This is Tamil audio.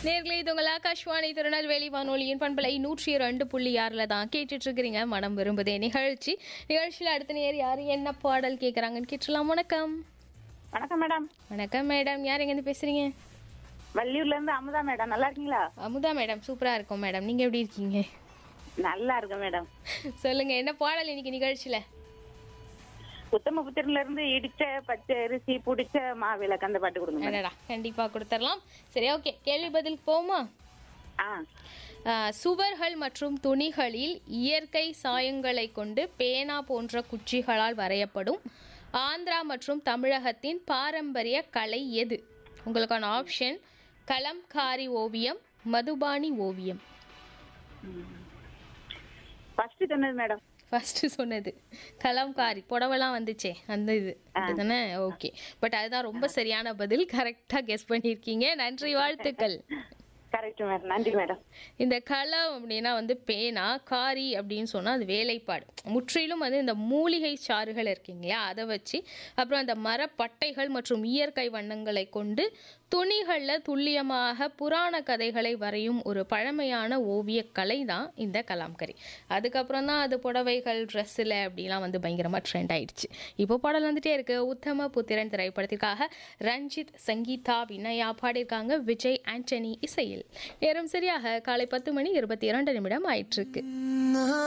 நேர்களே இது உங்கள் ஆகாஷ்வாணி திருநெல்வேலி வானொலியின் பண்பலை நூற்றி இரண்டு புள்ளி ஆறில் தான் கேட்டுட்டு இருக்கிறீங்க மனம் விரும்புதே நிகழ்ச்சி நிகழ்ச்சியில் அடுத்த நேர் யார் என்ன பாடல் கேட்குறாங்கன்னு கேட்டுலாம் வணக்கம் வணக்கம் மேடம் வணக்கம் மேடம் யார் எங்கேருந்து பேசுறீங்க வள்ளியூர்ல இருந்து அமுதா மேடம் நல்லா இருக்கீங்களா அமுதா மேடம் சூப்பராக இருக்கும் மேடம் நீங்கள் எப்படி இருக்கீங்க நல்லா இருக்கேன் மேடம் சொல்லுங்க என்ன பாடல் இன்னைக்கு நிகழ்ச்சியில் உத்தம புத்திரன்ல இருந்து இடிச்ச பச்சை அரிசி புடிச்ச மாவிளக்கு அந்த பாட்டு கொடுங்க மேடம் என்னடா கண்டிப்பாக கொடுத்துடலாம் சரி ஓகே கேள்வி பதிலுக்கு போமா ஆ சுவர்கள் மற்றும் துணிகளில் இயற்கை சாயங்களை கொண்டு பேனா போன்ற குச்சிகளால் வரையப்படும் ஆந்திரா மற்றும் தமிழகத்தின் பாரம்பரிய கலை எது உங்களுக்கான ஆப்ஷன் கலம்காரி ஓவியம் மதுபானி ஓவியம் ஃபர்ஸ்ட் சொன்னது மேடம் ஃபர்ஸ்ட் சொன்னது கலம்காரி புடவைலாம் வந்துச்சே அந்த இது அதுதானே ஓகே பட் அதுதான் ரொம்ப சரியான பதில் கரெக்டாக கெஸ் பண்ணியிருக்கீங்க நன்றி வாழ்த்துக்கள் கரெக்ட் மேடம் நன்றி மேடம் இந்த களம் அப்படின்னா வந்து பேனா காரி அப்படின்னு சொன்னால் அது வேலைப்பாடு முற்றிலும் வந்து இந்த மூலிகை சாறுகள் இருக்கீங்களா அதை வச்சு அப்புறம் அந்த மரப்பட்டைகள் மற்றும் இயற்கை வண்ணங்களை கொண்டு துணிகளில் துல்லியமாக புராண கதைகளை வரையும் ஒரு பழமையான ஓவியக் கலை தான் இந்த கலாம்கரி அதுக்கப்புறம் தான் அது புடவைகள் ட்ரெஸ்ஸில் அப்படிலாம் வந்து பயங்கரமாக ட்ரெண்ட் ஆயிடுச்சு இப்போ பாடல் வந்துட்டே இருக்கு உத்தம புத்திரன் திரைப்படத்திற்காக ரஞ்சித் சங்கீதா வினயா பாடியிருக்காங்க விஜய் ஆண்டனி இசையில் நேரம் சரியாக காலை பத்து மணி இருபத்தி இரண்டு நிமிடம் ஆயிட்டிருக்கு